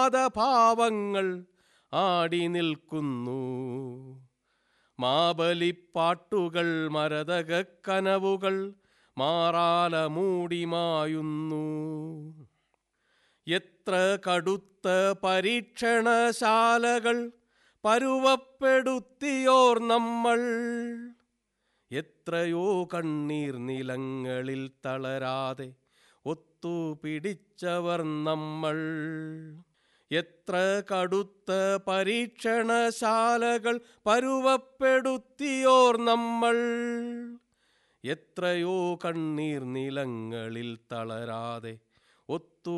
വിഷാദഭാവങ്ങൾ ആടി നിൽക്കുന്നു മാബലിപ്പാട്ടുകൾ മരതക കനവുകൾ മാറാല മൂടിമായുന്നു എത്ര കടുത്ത പരീക്ഷണശാലകൾ പരുവപ്പെടുത്തിയോർ നമ്മൾ എത്രയോ കണ്ണീർ നിലങ്ങളിൽ തളരാതെ ഒത്തുപിടിച്ചവർ നമ്മൾ എത്ര കടുത്ത പരീക്ഷണശാലകൾ പരുവപ്പെടുത്തിയോർ നമ്മൾ എത്രയോ കണ്ണീർ നിലങ്ങളിൽ തളരാതെ ഒത്തു